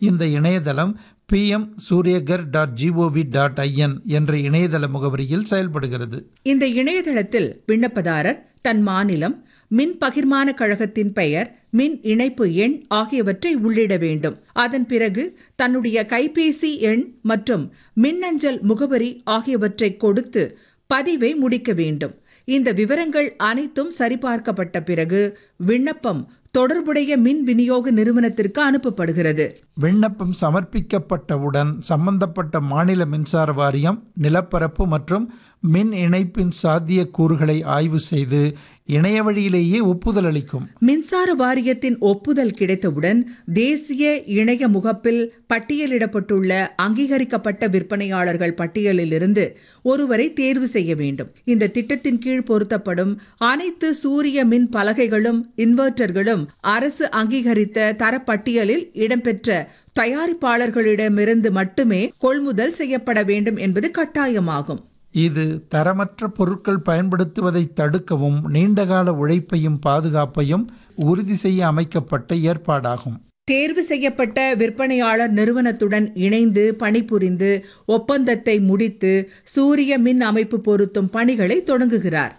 இந்த இணையதளம் PM Suryaghar dot GOV dot IN என்ற இணையதள முகவரியில் செயல்படுகிறது இந்த இணையதளத்தில் விண்ணப்பதாரர் தன் மாநிலம் மின் பகிர்மான கழகத்தின் பெயர் மின் இணைப்பு எண் ஆகியவற்றை உள்ளிட வேண்டும் அதன் பிறகு தன்னுடைய கைபேசி எண் மற்றும் மின்னஞ்சல் முகவரி ஆகியவற்றை கொடுத்து பதிவை முடிக்க வேண்டும் இந்த விவரங்கள் அனைத்தும் சரிபார்க்கப்பட்ட பிறகு விண்ணப்பம் தொடர்புடைய மின் விநியோக நிறுவனத்திற்கு அனுப்பப்படுகிறது விண்ணப்பம் சமர்ப்பிக்கப்பட்டவுடன் சம்பந்தப்பட்ட மாநில மின்சார வாரியம் நிலப்பரப்பு மற்றும் மின் இணைப்பின் சாத்திய கூறுகளை ஆய்வு செய்து இணைய வழியிலேயே ஒப்புதல் அளிக்கும் மின்சார வாரியத்தின் ஒப்புதல் கிடைத்தவுடன் தேசிய இணைய முகப்பில் பட்டியலிடப்பட்டுள்ள அங்கீகரிக்கப்பட்ட விற்பனையாளர்கள் பட்டியலிலிருந்து ஒருவரை தேர்வு செய்ய வேண்டும் இந்த திட்டத்தின் கீழ் பொருத்தப்படும் அனைத்து சூரிய மின் பலகைகளும் இன்வெர்ட்டர்களும் அரசு அங்கீகரித்த தரப்பட்டியலில் இடம்பெற்ற தயாரிப்பாளர்களிடமிருந்து மட்டுமே கொள்முதல் செய்யப்பட வேண்டும் என்பது கட்டாயமாகும் இது தரமற்ற பொருட்கள் பயன்படுத்துவதை தடுக்கவும் நீண்டகால உழைப்பையும் பாதுகாப்பையும் உறுதி செய்ய அமைக்கப்பட்ட ஏற்பாடாகும் தேர்வு செய்யப்பட்ட விற்பனையாளர் நிறுவனத்துடன் இணைந்து பணிபுரிந்து ஒப்பந்தத்தை முடித்து சூரிய மின் அமைப்பு பொருத்தும் பணிகளை தொடங்குகிறார்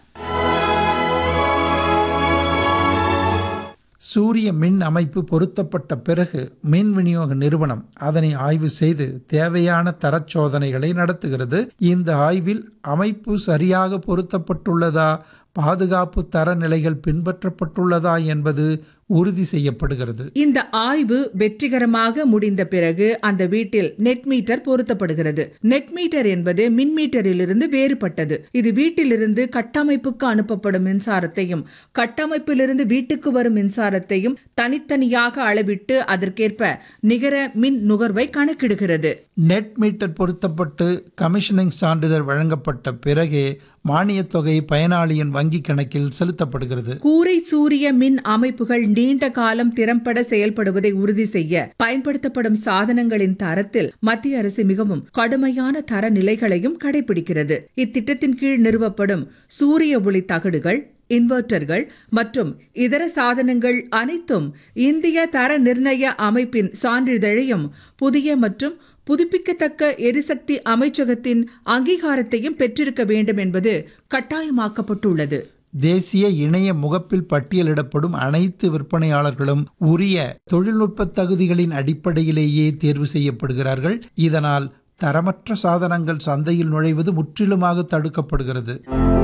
சூரிய மின் அமைப்பு பொருத்தப்பட்ட பிறகு மின் விநியோக நிறுவனம் அதனை ஆய்வு செய்து தேவையான தரச் சோதனைகளை நடத்துகிறது இந்த ஆய்வில் அமைப்பு சரியாக பொருத்தப்பட்டுள்ளதா பாதுகாப்பு தரநிலைகள் பின்பற்றப்பட்டுள்ளதா என்பது உறுதி செய்யப்படுகிறது இந்த ஆய்வு வெற்றிகரமாக முடிந்த பிறகு அந்த வீட்டில் நெட் மீட்டர் பொருத்தப்படுகிறது நெட் மீட்டர் என்பது மின் மீட்டரிலிருந்து வேறுபட்டது இது வீட்டிலிருந்து கட்டமைப்புக்கு அனுப்பப்படும் மின்சாரத்தையும் கட்டமைப்பிலிருந்து வீட்டுக்கு வரும் மின்சாரத்தையும் தனித்தனியாக அளவிட்டு அதற்கேற்ப நிகர மின் நுகர்வை கணக்கிடுகிறது நெட் மீட்டர் பொருத்தப்பட்டு கமிஷனிங் சான்றிதழ் வழங்கப்பட்ட பிறகே மானியத் தொகை பயனாளியின் வங்கி கணக்கில் செலுத்தப்படுகிறது கூரை சூரிய மின் அமைப்புகள் நீண்ட காலம் திறம்பட செயல்படுவதை உறுதி செய்ய பயன்படுத்தப்படும் சாதனங்களின் தரத்தில் மத்திய அரசு மிகவும் கடுமையான தர நிலைகளையும் கடைபிடிக்கிறது இத்திட்டத்தின் கீழ் நிறுவப்படும் சூரிய ஒளி தகடுகள் இன்வெர்ட்டர்கள் மற்றும் இதர சாதனங்கள் அனைத்தும் இந்திய தர நிர்ணய அமைப்பின் சான்றிதழையும் புதிய மற்றும் புதுப்பிக்கத்தக்க எரிசக்தி அமைச்சகத்தின் அங்கீகாரத்தையும் பெற்றிருக்க வேண்டும் என்பது கட்டாயமாக்கப்பட்டுள்ளது தேசிய இணைய முகப்பில் பட்டியலிடப்படும் அனைத்து விற்பனையாளர்களும் உரிய தொழில்நுட்ப தகுதிகளின் அடிப்படையிலேயே தேர்வு செய்யப்படுகிறார்கள் இதனால் தரமற்ற சாதனங்கள் சந்தையில் நுழைவது முற்றிலுமாக தடுக்கப்படுகிறது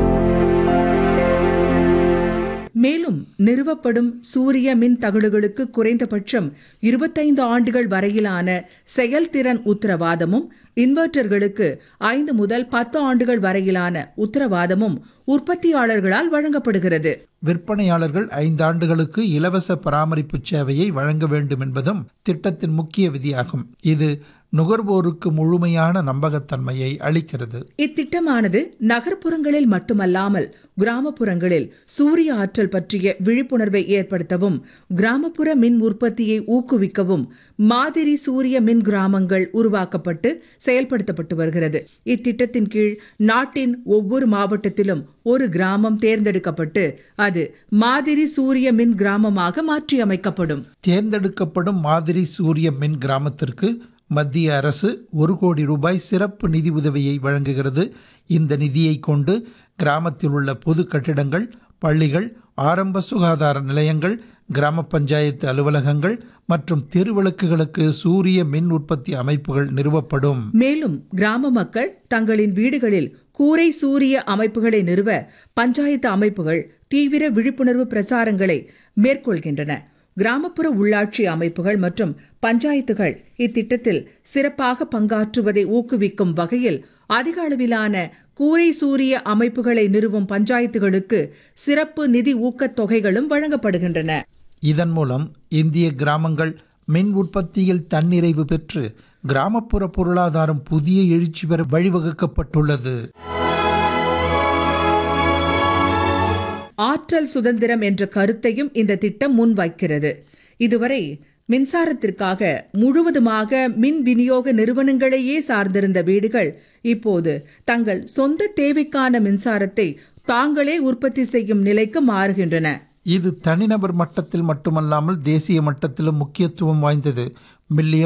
மேலும் நிறுவப்படும் சூரிய மின் தகடுகளுக்கு குறைந்தபட்சம் இருபத்தைந்து ஆண்டுகள் வரையிலான செயல்திறன் உத்தரவாதமும் இன்வெர்ட்டர்களுக்கு ஐந்து முதல் பத்து ஆண்டுகள் வரையிலான உத்தரவாதமும் உற்பத்தியாளர்களால் வழங்கப்படுகிறது விற்பனையாளர்கள் ஐந்தாண்டுகளுக்கு இலவச பராமரிப்பு சேவையை வழங்க வேண்டும் என்பதும் திட்டத்தின் முக்கிய விதியாகும் இது நுகர்வோருக்கு முழுமையான நம்பகத்தன்மையை அளிக்கிறது இத்திட்டமானது நகர்ப்புறங்களில் மட்டுமல்லாமல் கிராமப்புறங்களில் சூரிய ஆற்றல் பற்றிய விழிப்புணர்வை ஏற்படுத்தவும் கிராமப்புற மின் உற்பத்தியை ஊக்குவிக்கவும் மாதிரி சூரிய மின் கிராமங்கள் உருவாக்கப்பட்டு செயல்படுத்தப்பட்டு வருகிறது இத்திட்டத்தின் கீழ் நாட்டின் ஒவ்வொரு மாவட்டத்திலும் ஒரு கிராமம் தேர்ந்தெடுக்கப்பட்டு அது மாதிரி சூரிய மின் கிராமமாக மாற்றியமைக்கப்படும் தேர்ந்தெடுக்கப்படும் மாதிரி சூரிய மின் கிராமத்திற்கு மத்திய அரசு ஒரு கோடி ரூபாய் சிறப்பு நிதி உதவியை வழங்குகிறது இந்த நிதியை கொண்டு கிராமத்தில் உள்ள பொது கட்டிடங்கள் பள்ளிகள் ஆரம்ப சுகாதார நிலையங்கள் கிராம பஞ்சாயத்து அலுவலகங்கள் மற்றும் தெருவிளக்குகளுக்கு சூரிய மின் உற்பத்தி அமைப்புகள் நிறுவப்படும் மேலும் கிராம மக்கள் தங்களின் வீடுகளில் கூரை சூரிய அமைப்புகளை நிறுவ பஞ்சாயத்து அமைப்புகள் தீவிர விழிப்புணர்வு பிரச்சாரங்களை மேற்கொள்கின்றன கிராமப்புற உள்ளாட்சி அமைப்புகள் மற்றும் பஞ்சாயத்துகள் இத்திட்டத்தில் சிறப்பாக பங்காற்றுவதை ஊக்குவிக்கும் வகையில் அதிக அளவிலான கூரை சூரிய அமைப்புகளை நிறுவும் பஞ்சாயத்துகளுக்கு சிறப்பு நிதி ஊக்கத் தொகைகளும் வழங்கப்படுகின்றன இதன் மூலம் இந்திய கிராமங்கள் மின் உற்பத்தியில் தன்னிறைவு பெற்று கிராமப்புற பொருளாதாரம் புதிய எழுச்சி பெற வழிவகுக்கப்பட்டுள்ளது ஆற்றல் சுதந்திரம் என்ற கருத்தையும் இந்த திட்டம் முன்வைக்கிறது இதுவரை மின்சாரத்திற்காக முழுவதுமாக மின் விநியோக நிறுவனங்களையே சார்ந்திருந்த வீடுகள் இப்போது தங்கள் சொந்த தேவைக்கான மின்சாரத்தை தாங்களே உற்பத்தி செய்யும் நிலைக்கு மாறுகின்றன இது தனிநபர் மட்டத்தில் மட்டுமல்லாமல் தேசிய மட்டத்திலும் முக்கியத்துவம் வாய்ந்தது மில்லியன்